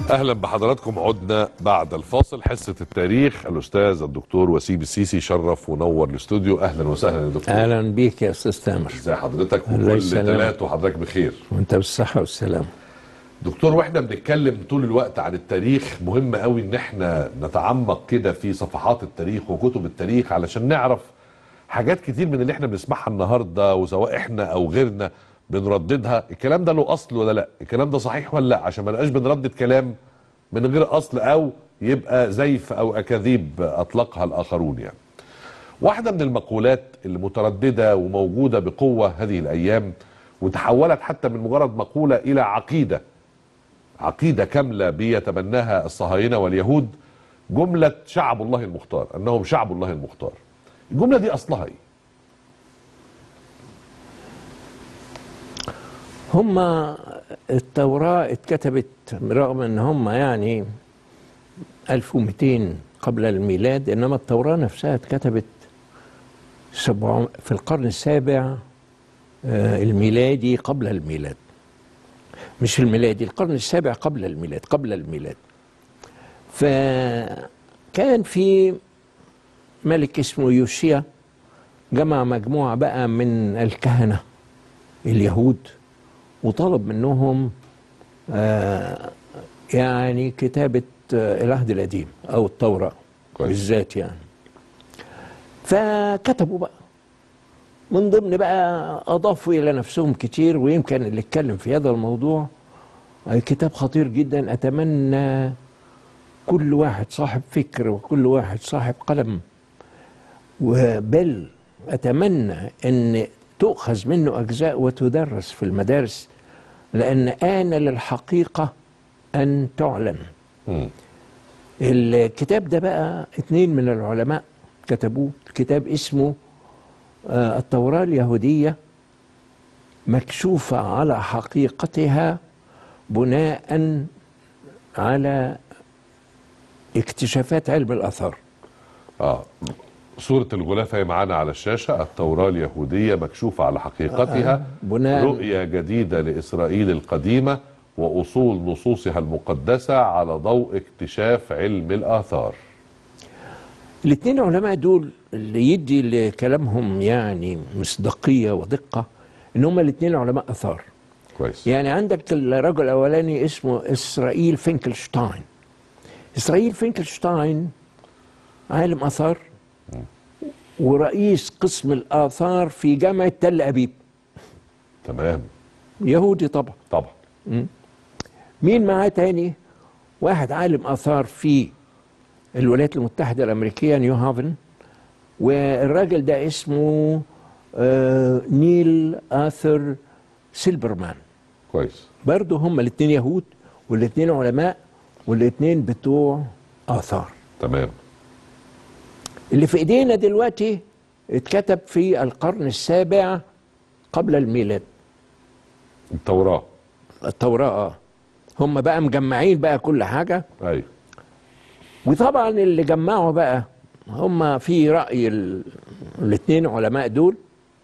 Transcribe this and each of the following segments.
اهلا بحضراتكم عدنا بعد الفاصل حصه التاريخ الاستاذ الدكتور وسيم السيسي شرف ونور الاستوديو اهلا وسهلا يا دكتور اهلا بيك يا استاذ تامر ازي حضرتك الله وكل يسلمك. ثلاث وحضرتك بخير وانت بالصحه والسلامه دكتور واحنا بنتكلم طول الوقت عن التاريخ مهم قوي ان احنا نتعمق كده في صفحات التاريخ وكتب التاريخ علشان نعرف حاجات كتير من اللي احنا بنسمعها النهارده وسواء احنا او غيرنا بنرددها الكلام ده له اصل ولا لا الكلام ده صحيح ولا لا عشان ما نبقاش بنردد كلام من غير اصل او يبقى زيف او اكاذيب اطلقها الاخرون يعني واحدة من المقولات اللي مترددة وموجودة بقوة هذه الأيام وتحولت حتى من مجرد مقولة إلى عقيدة عقيدة كاملة بيتبناها الصهاينة واليهود جملة شعب الله المختار أنهم شعب الله المختار الجملة دي أصلها إيه؟ هم التوراة اتكتبت رغم ان هم يعني 1200 قبل الميلاد انما التوراة نفسها اتكتبت سبع في القرن السابع آه، الميلادي قبل الميلاد مش الميلادي القرن السابع قبل الميلاد قبل الميلاد فكان في ملك اسمه يوشيا جمع مجموعة بقى من الكهنة اليهود وطلب منهم آه يعني كتابة آه العهد القديم أو التوراة كويس. بالذات يعني فكتبوا بقى من ضمن بقى أضافوا إلى نفسهم كتير ويمكن اللي اتكلم في هذا الموضوع آه، كتاب خطير جدا أتمنى كل واحد صاحب فكر وكل واحد صاحب قلم وبل أتمنى أن تؤخذ منه أجزاء وتدرس في المدارس لأن آن للحقيقة أن تعلن مم. الكتاب ده بقى اتنين من العلماء كتبوه كتاب اسمه آه، التوراة اليهودية مكشوفة على حقيقتها بناء على اكتشافات علم الآثار آه صورة الغلاف هي معانا على الشاشة التوراة اليهودية مكشوفة على حقيقتها آه، بناء- رؤية جديدة لإسرائيل القديمة وأصول نصوصها المقدسة على ضوء اكتشاف علم الآثار الاثنين علماء دول اللي يدي لكلامهم يعني مصداقية ودقة ان هم الاثنين علماء اثار كويس يعني عندك الرجل الاولاني اسمه اسرائيل فينكلشتاين اسرائيل فينكلشتاين عالم اثار ورئيس قسم الاثار في جامعه تل ابيب تمام يهودي طبعا طبعا مين معاه تاني واحد عالم اثار في الولايات المتحده الامريكيه نيو هافن والراجل ده اسمه آه نيل اثر سيلبرمان كويس برضه هم الاثنين يهود والاثنين علماء والاثنين بتوع اثار تمام اللي في ايدينا دلوقتي اتكتب في القرن السابع قبل الميلاد التوراة التوراه آه. هم بقى مجمعين بقى كل حاجه أيوه وطبعا اللي جمعوا بقى هم في رأي ال- الاثنين علماء دول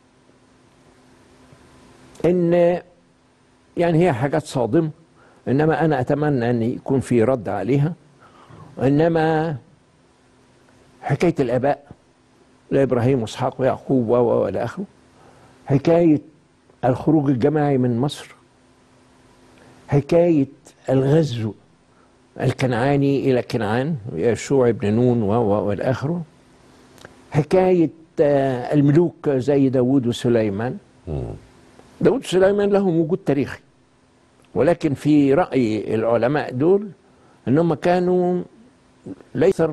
ان يعني هي حاجات صادمة انما انا اتمنى ان يكون في رد عليها انما حكاية الاباء لابراهيم واسحاق ويعقوب و و والى اخره حكاية الخروج الجماعي من مصر حكاية الغزو الكنعاني إلى كنعان يشوع بن نون و و والى آخره حكاية آه، الملوك زي داوود وسليمان مم. داوود وسليمان لهم وجود تاريخي ولكن في رأي العلماء دول أنهم كانوا ليس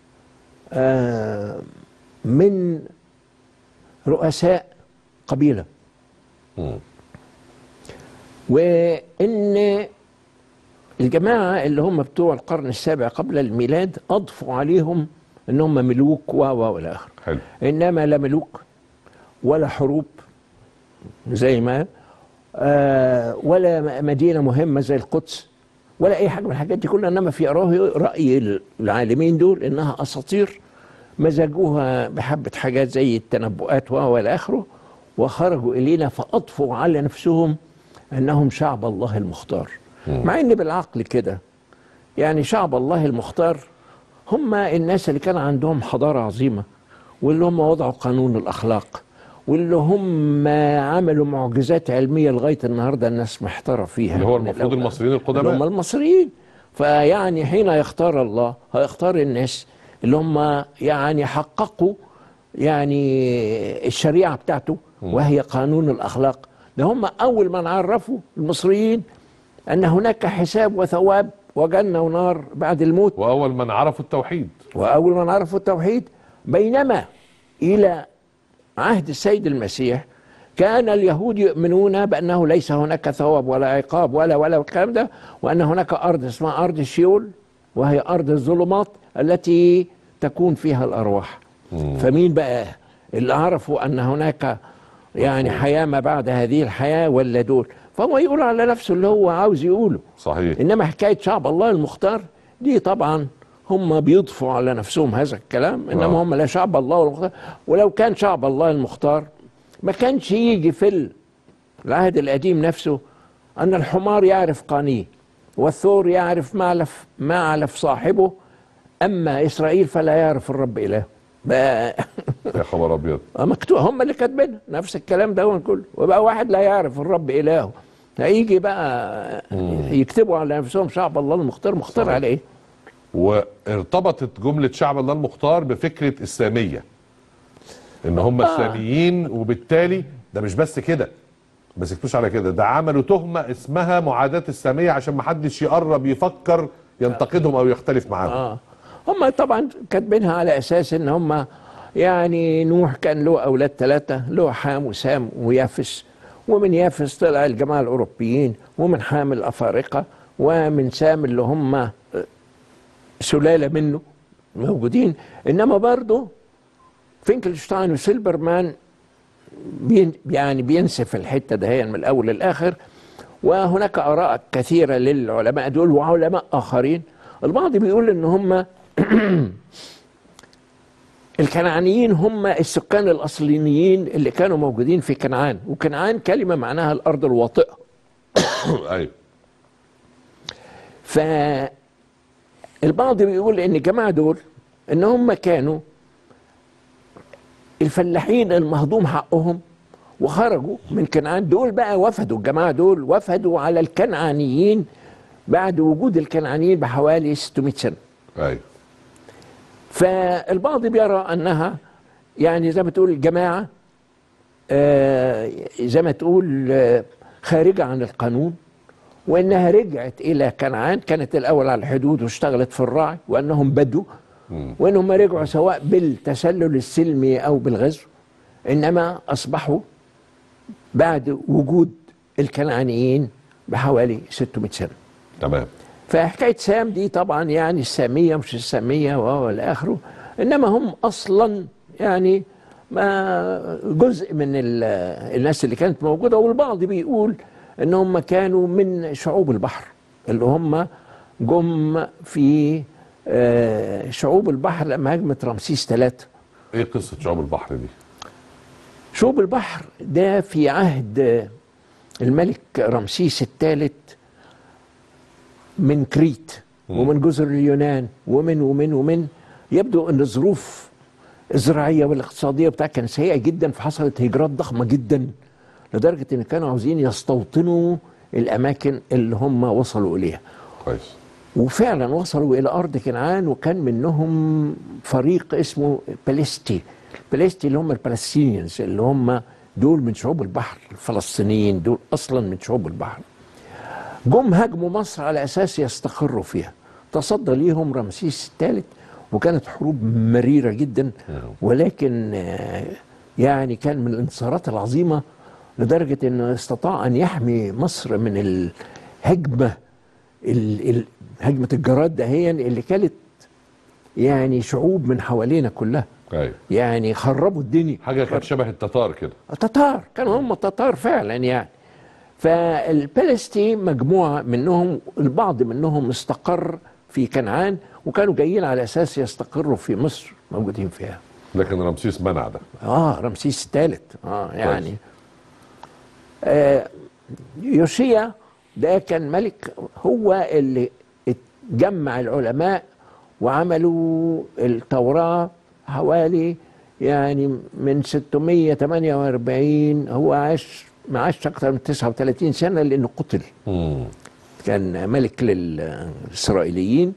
آه، من رؤساء قبيله مم. وان الجماعه اللي هم بتوع القرن السابع قبل الميلاد اضفوا عليهم ان هم ملوك و و والى اخره حلو انما لا ملوك ولا حروب زي ما آه ولا مدينه مهمه زي القدس ولا اي حاجه من الحاجات دي كلها انما في راي راي العالمين دول انها اساطير مزجوها بحبه حاجات زي التنبؤات و والى اخره وخرجوا الينا فاضفوا على نفسهم انهم شعب الله المختار مع ان بالعقل كده يعني شعب الله المختار هم الناس اللي كان عندهم حضارة عظيمة واللي هم وضعوا قانون الأخلاق واللي هم عملوا معجزات علمية لغاية النهاردة الناس محتارة فيها اللي هو من المفروض الأول. المصريين اللي هم القدماء المصريين فيعني حين يختار الله هيختار الناس اللي هم يعني حققوا يعني الشريعة بتاعته وهي قانون الأخلاق ده هم أول من عرفوا المصريين أن هناك حساب وثواب وجنة ونار بعد الموت واول من عرفوا التوحيد وأول من عرفوا التوحيد بينما إلى عهد السيد المسيح كان اليهود يؤمنون بأنه ليس هناك ثواب ولا عقاب ولا ولا الكلام ده وأن هناك أرض اسمها أرض الشيول وهي أرض الظلمات التي تكون فيها الأرواح فمين بقى اللي عرفوا أن هناك يعني حياة ما بعد هذه الحياة ولا دول فهو يقول على نفسه اللي هو عاوز يقوله صحيح انما حكايه شعب الله المختار دي طبعا هم بيضفوا على نفسهم هذا الكلام انما آه. هم لا شعب الله المختار ولو كان شعب الله المختار ما كانش يجي في العهد القديم نفسه ان الحمار يعرف قانيه والثور يعرف معلف معلف صاحبه اما اسرائيل فلا يعرف الرب اله بقى يا خبر ابيض مكتوب هم اللي كاتبينها نفس الكلام ده كله وبقى واحد لا يعرف الرب الهه هيجي بقى يكتبوا على نفسهم شعب الله المختار مختار صحيح. على ايه؟ وارتبطت جمله شعب الله المختار بفكره الساميه ان هم الساميين وبالتالي ده مش بس كده ما سكتوش على كده ده عملوا تهمه اسمها معاداه الساميه عشان ما حدش يقرب يفكر ينتقدهم او يختلف معاهم اه هم طبعا كاتبينها على اساس ان هم يعني نوح كان له اولاد ثلاثه له حام وسام ويافس ومن يافس طلع الجماعه الاوروبيين ومن حام الافارقه ومن سام اللي هم سلاله منه موجودين انما برضه فينكلشتاين وسيلبرمان بين يعني بينسف الحته دهيا من الاول للاخر وهناك اراء كثيره للعلماء دول وعلماء اخرين البعض بيقول ان هم الكنعانيين هم السكان الاصليين اللي كانوا موجودين في كنعان وكنعان كلمه معناها الارض الواطئه ايوه فالبعض بيقول ان الجماعه دول ان هم كانوا الفلاحين المهضوم حقهم وخرجوا من كنعان دول بقى وفدوا الجماعه دول وفدوا على الكنعانيين بعد وجود الكنعانيين بحوالي 600 سنه ايوه فالبعض بيرى انها يعني زي ما تقول جماعه آه، زي ما تقول آه، خارجه عن القانون وانها رجعت الى كنعان كانت الاول على الحدود واشتغلت في الرعي وانهم بدوا وانهم رجعوا سواء بالتسلل السلمي او بالغزو انما اصبحوا بعد وجود الكنعانيين بحوالي 600 سنه تمام فحكايه سام دي طبعا يعني الساميه مش الساميه وهو الى اخره انما هم اصلا يعني ما جزء من ال- الناس اللي كانت موجوده والبعض بيقول ان هم كانوا من شعوب البحر اللي هم جم في آه، شعوب البحر لما هجمت رمسيس ثلاثه ايه قصه شعوب البحر دي شعوب البحر ده في عهد الملك رمسيس الثالث من كريت ومن جزر اليونان ومن ومن ومن يبدو ان الظروف الزراعيه والاقتصاديه بتاعها كانت سيئه جدا فحصلت هجرات ضخمه جدا لدرجه ان كانوا عاوزين يستوطنوا الاماكن اللي هم وصلوا اليها كويس وفعلا وصلوا الى ارض كنعان وكان منهم فريق اسمه باليستي باليستي اللي هم البلستينيانز اللي هم دول من شعوب البحر الفلسطينيين دول اصلا من شعوب البحر جم هاجموا مصر على اساس يستقروا فيها تصدى ليهم رمسيس الثالث وكانت حروب مريره جدا ولكن آه، يعني كان من الانتصارات العظيمه لدرجه انه استطاع ان يحمي مصر من الهجمه ال- ال- هجمه الجراد دهيا اللي كانت يعني شعوب من حوالينا كلها ايوه يعني خربوا الدنيا حاجه كانت شبه التتار كده تتار كانوا هم تتار فعلا يعني فالبلستي مجموعة منهم البعض منهم استقر في كنعان وكانوا جايين على أساس يستقروا في مصر موجودين فيها لكن رمسيس منع ده اه رمسيس الثالث اه يعني آه يوشيا ده كان ملك هو اللي ات- جمع العلماء وعملوا التوراة حوالي يعني من 648 هو عاش ما عاش أكثر من 39 سنة لأنه قتل مم. كان ملك للإسرائيليين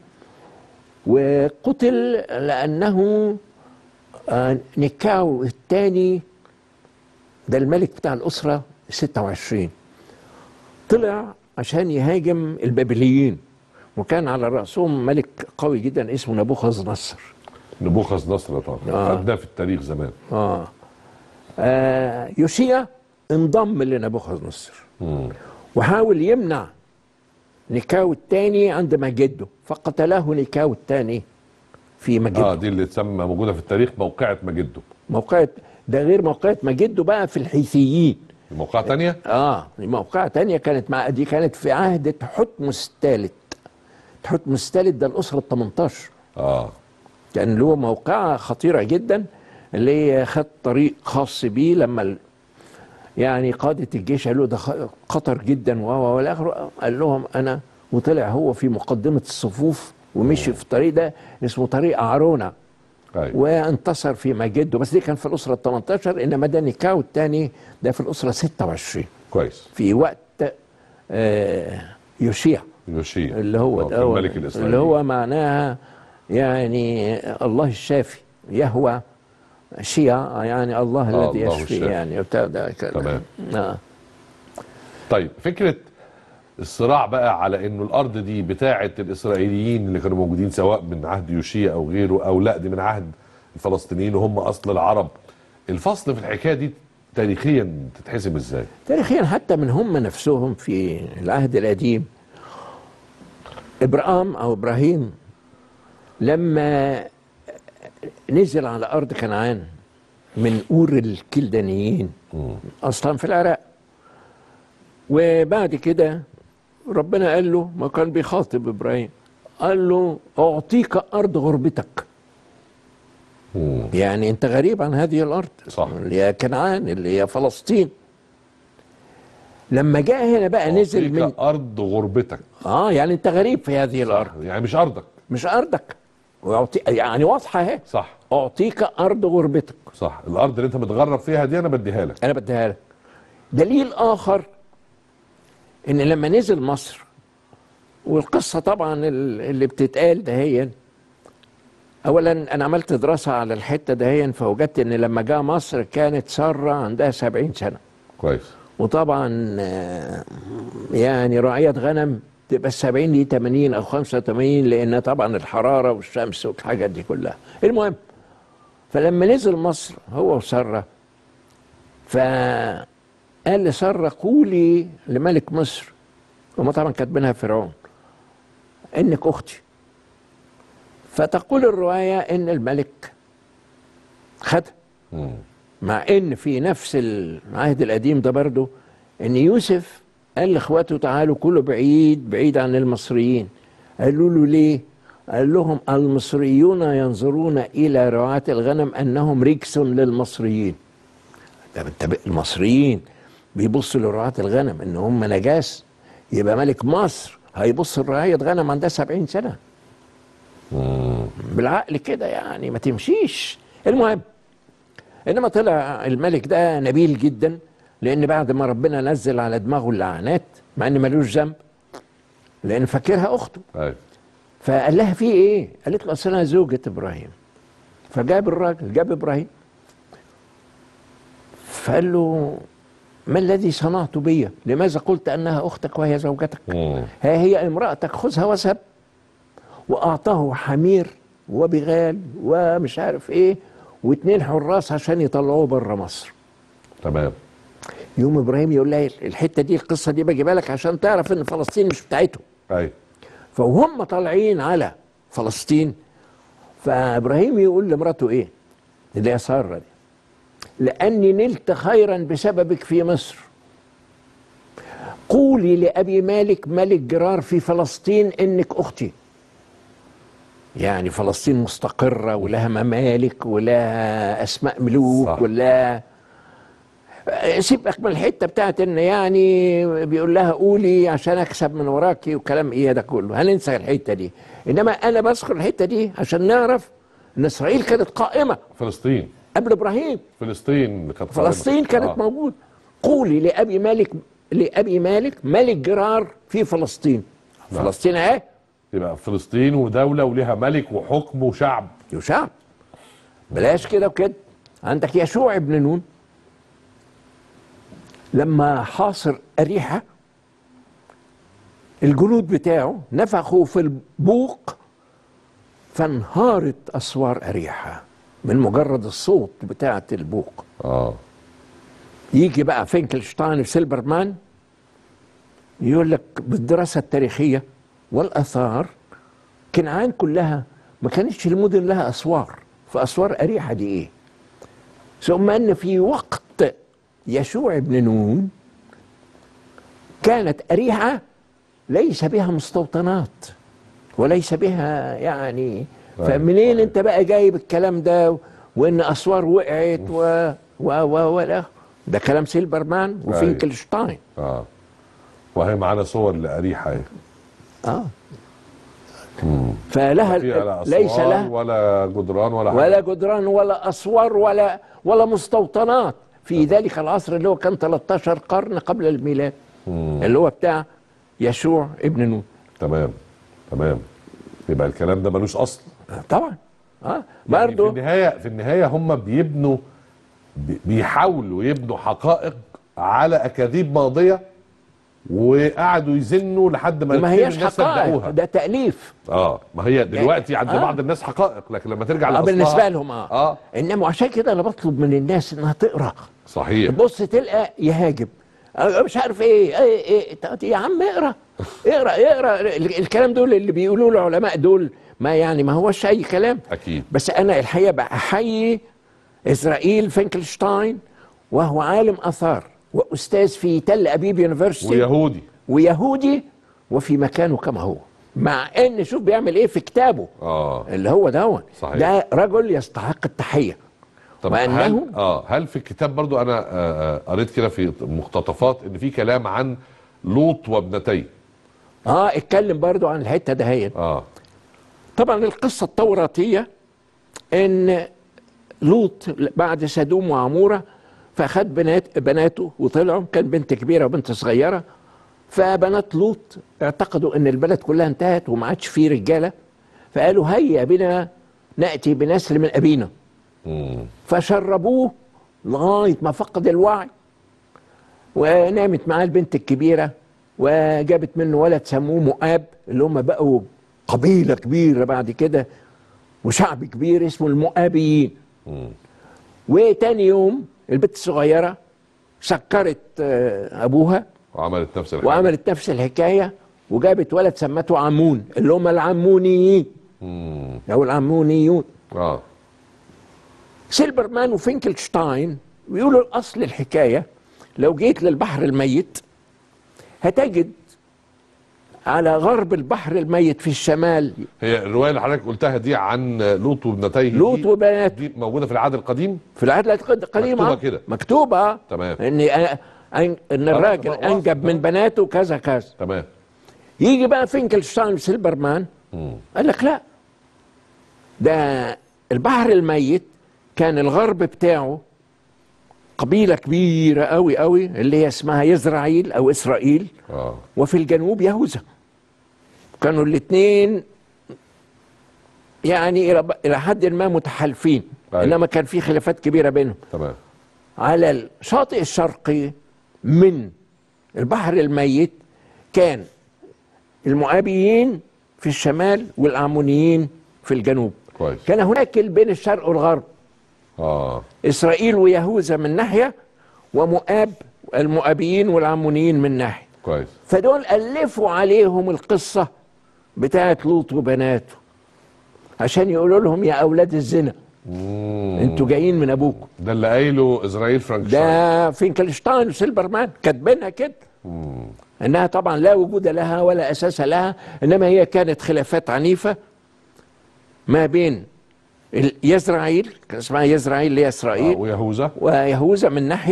وقتل لأنه آه، نكاو الثاني ده الملك بتاع الأسرة 26 طلع عشان يهاجم البابليين وكان على رأسهم ملك قوي جدا اسمه نبوخذ نصر نبوخذ نصر طبعا آه. خدناه في التاريخ زمان آه. آه يوشيا انضم لنبوخذ نصر مم. وحاول يمنع نيكاو الثاني عند مجده فقتله نيكاو الثاني في مجده اه دي اللي تسمى موجوده في التاريخ موقعه مجده موقعة ده غير موقعة مجده بقى في الحيثيين موقعه تانية اه موقعة تانية كانت مع دي كانت في عهد تحتمس الثالث تحتمس الثالث ده الأسرة ال 18 اه كان له موقعة خطيرة جدا اللي هي خد طريق خاص بيه لما ال... يعني قادة الجيش قالوا ده خ- خطر جدا و و والى اخره قال لهم انا وطلع هو في مقدمة الصفوف ومشي في الطريق ده اسمه طريق أعرونة ايوه وانتصر في مجده بس دي كان في الأسرة ال 18 إنما ده نيكاو الثاني ده في الأسرة 26 كويس في وقت آه يوشيع يوشيا اللي هو كان ده ملك الاسرائيلي اللي هو معناها يعني الله الشافي يهوى شيع يعني الله آه، الذي الله يشفي الشافي. يعني بتاع ده كده. تمام. آه. طيب فكره الصراع بقى على انه الارض دي بتاعه الاسرائيليين اللي كانوا موجودين سواء من عهد يوشيا او غيره او لا دي من عهد الفلسطينيين وهم اصل العرب الفصل في الحكايه دي تاريخيا تتحسب ازاي؟ تاريخيا حتى من هم نفسهم في العهد القديم ابراهام او ابراهيم لما نزل على ارض كنعان من اور الكلدانيين اصلا في العراق وبعد كده ربنا قال له ما كان بيخاطب ابراهيم قال له اعطيك ارض غربتك مم. يعني انت غريب عن هذه الارض صح. اللي هي كنعان اللي هي فلسطين لما جاء هنا بقى نزل من أعطيك ارض غربتك اه يعني انت غريب في هذه الارض يعني مش ارضك مش ارضك ويعطي يعني واضحه اهي صح اعطيك ارض غربتك صح الارض اللي انت متغرب فيها دي انا بديها لك انا بديها لك دليل اخر ان لما نزل مصر والقصه طبعا ال- اللي بتتقال دهيا اولا انا عملت دراسه على الحته دهيا فوجدت ان لما جاء مصر كانت ساره عندها 70 سنه كويس وطبعا آه، يعني رعية غنم تبقى السبعين دي 80 أو 85 لأن طبعا الحرارة والشمس والحاجات دي كلها المهم فلما نزل مصر هو وسرة فقال لسرة قولي لملك مصر وما طبعا كاتبينها فرعون إنك أختي فتقول الرواية إن الملك خدها مم. مع ان في نفس العهد القديم ده برضه ان يوسف قال لاخواته تعالوا كله بعيد بعيد عن المصريين قالوا له ليه قال لهم المصريون ينظرون الى رعاة الغنم انهم رجس للمصريين طب انت ب- المصريين بيبصوا لرعاة الغنم ان هم نجاس يبقى ملك مصر هيبص لرعاية غنم عندها 70 سنة مم. بالعقل كده يعني ما تمشيش المهم انما طلع الملك ده نبيل جدا لان بعد ما ربنا نزل على دماغه اللعنات مع ان ملوش ذنب لان فاكرها اخته ايوه فقال لها في ايه؟ قالت له اصل انا زوجة ابراهيم فجاب الراجل جاب ابراهيم فقال له ما الذي صنعت بي؟ لماذا قلت انها اختك وهي زوجتك؟ مم. ها هي امرأتك خذها واذهب وأعطاه حمير وبغال ومش عارف ايه واتنين حراس عشان يطلعوه بره مصر تمام يوم ابراهيم يقول لها الحته دي القصه دي بجيبها لك عشان تعرف ان فلسطين مش بتاعتهم ايوه فهم طالعين على فلسطين فابراهيم يقول لمراته ايه اللي هي ساره دي لاني نلت خيرا بسببك في مصر قولي لابي مالك ملك جرار في فلسطين انك اختي يعني فلسطين مستقره ولها ممالك ولها اسماء ملوك صح. ولها آه، سيبك من الحته بتاعت ان يعني بيقول لها قولي عشان اكسب من وراكي وكلام ايه ده كله هننسى الحته دي انما انا بذكر الحته دي عشان نعرف ان اسرائيل كانت قائمه فلسطين قبل ابراهيم فلسطين كانت فلسطين كانت آه. موجوده قولي لابي مالك لابي مالك ملك جرار في فلسطين نعم. فلسطين اهي يبقى فلسطين ودولة وليها ملك وحكم وشعب يشاع بلاش كده وكده عندك يشوع ابن نون لما حاصر أريحة الجنود بتاعه نفخوا في البوق فانهارت أسوار أريحة من مجرد الصوت بتاعة البوق اه يجي بقى فينكلشتاين وسيلبرمان يقول لك بالدراسة التاريخية والآثار كنعان كلها ما كانتش المدن لها أسوار فأسوار أريحة دي إيه ثم أن في وقت يشوع بن نون كانت أريحة ليس بها مستوطنات وليس بها يعني فمنين انت بقى جايب الكلام ده وان اسوار وقعت و و و ولا ده كلام سيلبرمان وفينكلشتاين اه وهي معانا صور لأريحة اهي اه فلها فيها لا ليس أسوار لها ولا جدران ولا ولا حاجة جدران ولا اسوار ولا ولا مستوطنات في ذلك العصر اللي هو كان 13 قرن قبل الميلاد اللي هو بتاع يشوع ابن نون تمام تمام يبقى الكلام ده ملوش أصل طبعا اه يعني برضه في النهاية في النهاية هم بيبنوا بي- بيحاولوا يبنوا حقائق على أكاذيب ماضية وقعدوا يزنوا لحد ما ما كتير هياش الناس حقائق صدقوها ده تأليف اه ما هي دلوقتي عند آه. بعض الناس حقائق لكن لما ترجع آه لأصلها بالنسبه لهم اه, اه انما عشان كده انا بطلب من الناس انها تقرا صحيح تبص تلقى يهاجم آه، مش عارف ايه ايه, إيه طب يا عم اقرا اقرا اقرا ال- الكلام دول اللي بيقولوا له العلماء دول ما يعني ما هوش اي كلام أكيد بس انا الحقيقه بحيي اسرائيل فينكلشتاين وهو عالم اثار واستاذ في تل ابيب يونيفرسيتي ويهودي ويهودي وفي مكانه كما هو مع ان شوف بيعمل ايه في كتابه اه اللي هو دون صحيح. ده رجل يستحق التحيه طب وأنه- هل اه هل في الكتاب برضو انا آه آه، قريت كده في مقتطفات ان في كلام عن لوط وابنتيه اه اتكلم برضو عن الحته دهيت اه طبعا القصة التوراتية ان لوط بعد سدوم وعمورة فأخد بنات بناته وطلعوا كان بنت كبيرة وبنت صغيرة فبنات لوط اعتقدوا ان البلد كلها انتهت وما عادش فيه رجالة فقالوا هيا بنا نأتي بنسل من أبينا مم. فشربوه لغاية ما فقد الوعي ونامت معاه البنت الكبيرة وجابت منه ولد سموه مؤاب اللي هم بقوا قبيلة كبيرة بعد كده وشعب كبير اسمه المؤابيين مم. وتاني يوم البنت الصغيرة سكرت آه، أبوها وعملت نفس الحاجه وعملت نفس الحكاية وجابت ولد سمته عمون اللي هم العمونيين مم. أو العمونيون اه سيلبرمان وفينكلشتاين بيقولوا اصل الحكايه لو جيت للبحر الميت هتجد على غرب البحر الميت في الشمال هي الروايه اللي حضرتك قلتها دي عن لوط وابنتيه لوط دي- وبناته دي موجوده في العهد القديم في العهد القديم مكتوبة آه. كده. مكتوبه تمام. ان أن ان الراجل واضح. انجب من بناته كذا كذا تمام يجي بقى فينكلشتاين وسيلبرمان مم. قال لك لا ده البحر الميت كان الغرب بتاعه قبيلة كبيرة قوي قوي اللي هي اسمها يزرعيل أو إسرائيل اه وفي الجنوب يهوذا كانوا الاثنين يعني إلى إلى حد ما متحالفين أيوة. إنما كان في خلافات كبيرة بينهم تمام على الشاطئ الشرقي من البحر الميت كان المؤابيين في الشمال والعمونيين في الجنوب كويس كان هناك بين الشرق والغرب اه إسرائيل ويهوذا من ناحية ومؤاب المؤابيين والعمونيين من ناحية كويس فدول ألفوا عليهم القصة بتاعت لوط وبناته عشان يقولوا لهم يا أولاد الزنا مم. انتوا جايين من أبوكم ده اللي قايله اسرائيل فرانكشتاين ده فينكلشتاين وسيلبرمان كاتبينها كده مم. انها طبعا لا وجود لها ولا اساس لها انما هي كانت خلافات عنيفه ما بين ال- يزرعيل كان اسمها يزرعيل اللي هي آه. اسرائيل ويهوذا ويهوذا من ناحيه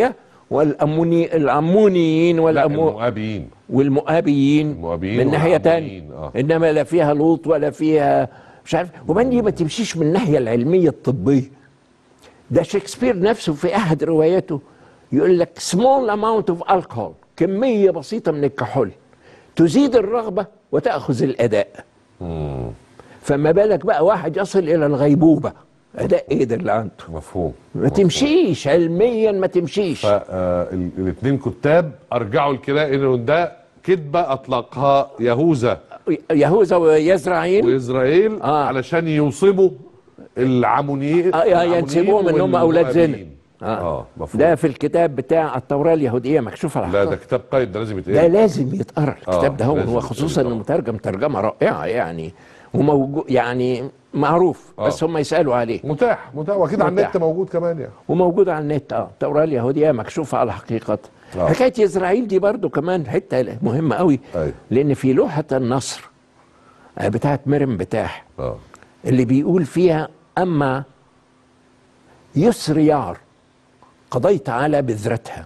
والأموني العمونيين لا والأمو المؤابيين والمؤابيين المؤابيين من ناحيه والعمونيين، تانية آه. انما لا فيها لوط ولا فيها مش عارف وبعدين دي ما تمشيش من الناحيه العلميه الطبيه ده شكسبير نفسه في احد رواياته يقول لك small amount of alcohol كميه بسيطه من الكحول تزيد الرغبه وتاخذ الاداء فما بالك بقى واحد يصل الى الغيبوبه اداء ايه ده اللي عنده مفهوم ما تمشيش علميا ما تمشيش فالاثنين كتاب ارجعوا الكلام ان ده كذبه اطلقها يهوذا يهوذا ويزرعيل واسرائيل آه. علشان يوصموا العمونيين آه، ينسبوهم إن هم أولاد زنا. والمؤابين. اه مفهوم ده في الكتاب بتاع التوراة اليهودية مكشوف على لا حقها ده كتاب قيد ده لازم ده يتقرا لازم يتقرا الكتاب آه، ده هو لازم هو يتقرا خصوصا طبعا. انه مترجم ترجمة رائعة يعني وموجود يعني معروف آه. بس هم يسألوا عليه متاح متاح واكيد على متاح. النت موجود كمان يعني وموجود على النت اه التوراة اليهودية مكشوفة على حقيقتها آه. حكاية إسرائيل دي برضو كمان حتة مهمة قوي أيوة. لأن في لوحة النصر آه، بتاعت مريم بتاح اه اللي بيقول فيها أما يسر يعر قضيت على بذرتها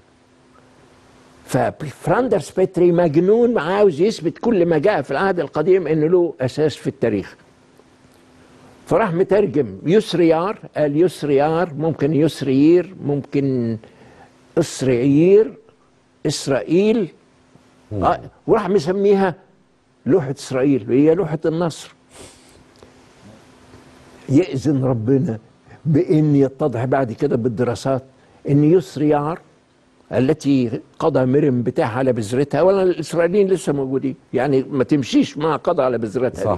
ففراندرز بيتري مجنون عاوز يثبت كل ما جاء في العهد القديم انه له اساس في التاريخ فراح مترجم يسريار قال يسريار ممكن يسريير ممكن اسرعير اسرائيل آه وراح مسميها لوحة اسرائيل وهي لوحة النصر يأذن ربنا بأن يتضح بعد كده بالدراسات أن يسريار التي قضى مريم بتاعها على بذرتها ولا الإسرائيليين لسه موجودين يعني ما تمشيش مع قضى على بذرتها صح دي.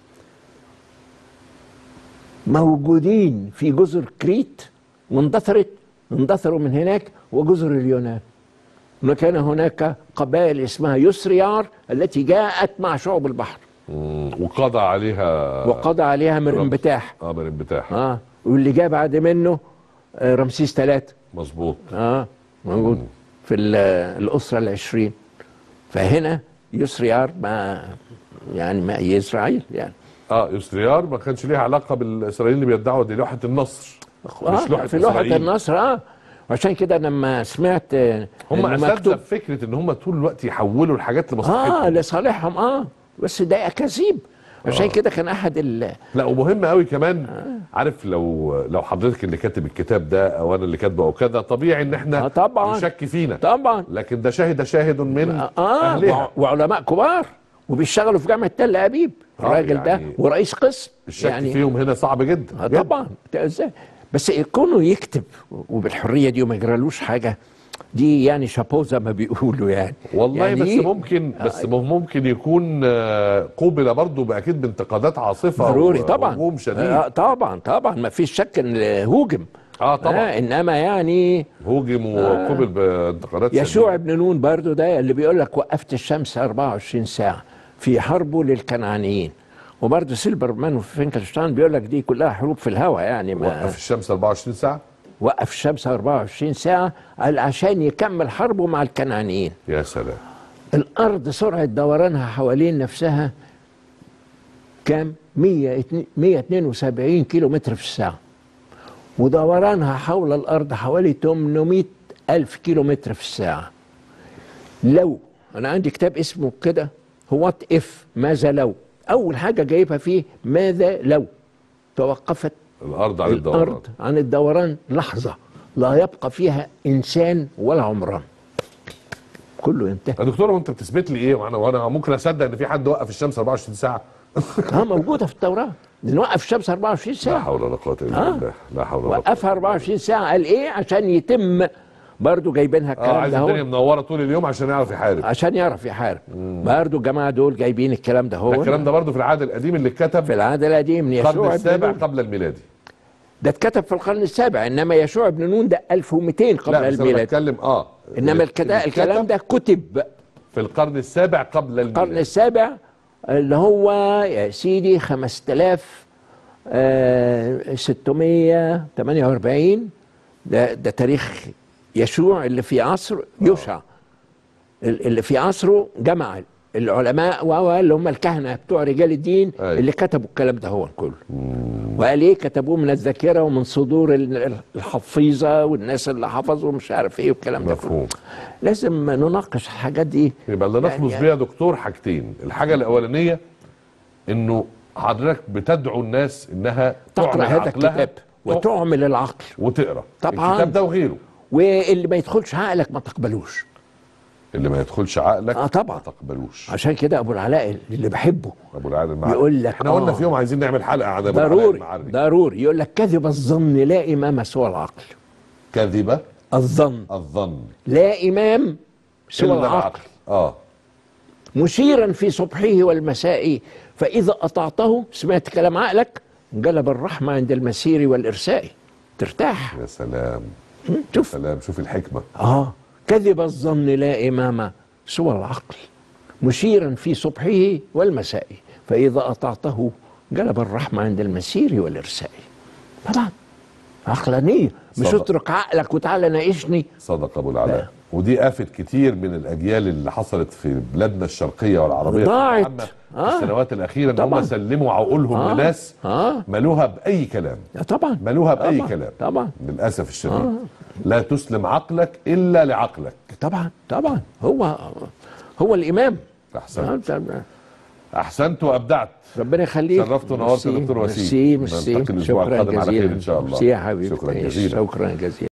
موجودين في جزر كريت واندثرت اندثروا من هناك وجزر اليونان وكان هناك قبائل اسمها يسريار التي جاءت مع شعب البحر مم. وقضى عليها وقضى عليها مريم رمز. بتاح اه من بتاعها اه واللي جاء بعد منه آه، رمسيس ثلاثة مظبوط اه موجود في ال- الأسرة العشرين فهنا يسريار ما يعني ما إسرائيل يعني اه يسريار ما كانش ليها علاقه بالاسرائيليين اللي بيدعوا دي لوحه النصر مش لوحه في لوحة إسرائيل. النصر اه عشان كده لما سمعت آه، هم إنه اساتذه في فكره ان هم طول الوقت يحولوا الحاجات اه لمصلحتهم لصالحهم اه بس ده اكاذيب عشان آه. كده كان احد ال لا ومهم قوي كمان عارف لو لو حضرتك اللي كاتب الكتاب ده او انا اللي كاتبه او كذا طبيعي ان احنا آه طبعا. نشك فينا طبعا لكن ده شاهد شاهد من اه اهلها وع- وعلماء كبار وبيشتغلوا في جامعه تل ابيب آه، الراجل ده يعني ورئيس قسم الشك يعني فيهم هنا صعب جدا آه جداً. طبعا ده ازاي بس كونه يكتب وبالحريه دي وما يجرالوش حاجه دي يعني شابو زي ما بيقولوا يعني والله يعني بس إيه؟ ممكن بس ممكن يكون آه، قوبل برضه باكيد بانتقادات عاصفه ضروري و- طبعا وهجوم شديد آه طبعا طبعا ما فيش شك ان هوجم اه طبعا آه انما يعني هوجم وقوبل بانتقادات يشوع شديدة. بن نون برضو ده اللي بيقول لك وقفت الشمس 24 ساعة في حربه للكنعانيين وبرضه سيلبرمان وفينكلشتاين بيقول لك دي كلها حروب في الهواء يعني ما وقف الشمس 24 ساعه وقف الشمس 24 ساعة قال عشان يكمل حربه مع الكنعانيين يا سلام الأرض سرعة دورانها حوالين نفسها كام 100 172 كيلو متر في الساعة ودورانها حول الأرض حوالي 800 ألف كيلو متر في الساعة لو أنا عندي كتاب اسمه كده هو وات إف ماذا لو أول حاجة جايبها فيه ماذا لو توقفت الارض على الدوران الأرض عن الدوران لحظة لا يبقى فيها إنسان ولا عمران كله ينتهي يا دكتور وانت بتثبت لي ايه وانا وانا ممكن اصدق ان في حد وقف الشمس 24 ساعه اه موجوده في التوراه نوقف الشمس 24 لا ساعه حول ولا قوه الا آه. بالله لا حول ولا قوه وقفها 24 ساعه قال ايه عشان يتم برضه جايبينها اه الكلام عايز ده الدنيا هو منوره طول اليوم عشان يعرف يحارب عشان يعرف يحارب برضه الجماعه دول جايبين الكلام ده ده هو الكلام ده برضه في العهد القديم اللي اتكتب في العهد القديم من القرن يشوع بن السابع نون قبل الميلادي ده اتكتب في القرن السابع انما يشوع بن نون ده 1200 قبل لا بس انا الميلاد بتكلم اه انما الكدا- الكلام ده كتب في القرن السابع قبل القرن الميلاد السابع اللي هو يا سيدي 5000 آه، 648 ده ده تاريخ يشوع اللي في عصر يوشع اللي في عصره جمع العلماء و اللي هم الكهنه بتوع رجال الدين أيوة. اللي كتبوا الكلام ده هو كله وقال ايه كتبوه من الذاكره ومن صدور ال- الحفيظه والناس اللي حفظوا مش عارف ايه والكلام ده كله مفهوم لازم نناقش الحاجات دي يبقى اللي نخلص يعني- بيها يا دكتور حاجتين الحاجه الاولانيه انه حضرتك بتدعو الناس انها تقرا تعمل هذا عقلها الكتاب وتعمل العقل وتقرا طبعاً. الكتاب ده وغيره واللي ما يدخلش عقلك ما تقبلوش اللي ما يدخلش عقلك اه طبعا ما تقبلوش عشان كده ابو العلاء اللي بحبه ابو العالم المعري يقول لك احنا قلنا آه. في يوم عايزين نعمل حلقه عن ابو العلاء ضروري المعري ضروري يقول لك كذب الظن لا امام سوى العقل كذبه الظن الظن لا امام سوى إلا العقل اه مشيرا في صبحه والمساء فإذا أطعته سمعت كلام عقلك انقلب الرحمة عند المسير والإرساء ترتاح يا سلام م? شوف سلام شوف الحكمه آه كذب الظن لا إمام سوى العقل مشيرا في صبحه والمساء فإذا أطعته انقلب الرحمة عند المسير والإرساء طبعا عقلانية مش صدق. اترك عقلك وتعالى ناقشني صدق ابو العلاء لا. ودي آفة كتير من الأجيال اللي حصلت في بلادنا الشرقية والعربية ضاعت. العامة آه. في السنوات الأخيرة إن طبعاً. هم سلموا عقولهم آه. لناس آه مالوها بأي كلام لا طبعا مالوها بأي طبعاً. كلام طبعا للأسف الشديد لا تسلم عقلك إلا لعقلك طبعا طبعا هو هو الامام أحسنت آه، أحسنت وأبدعت ربنا يخليك شرفت ونورت يا ميرسي، دكتور وسيم. ميرسي نلتقي ميرسي الأسبوع شكرا القادم على خير جزيلا إن شاء الله. ميرسي يا حبيبي شكراً تعيش. جزيلاً. شكرا جزيلا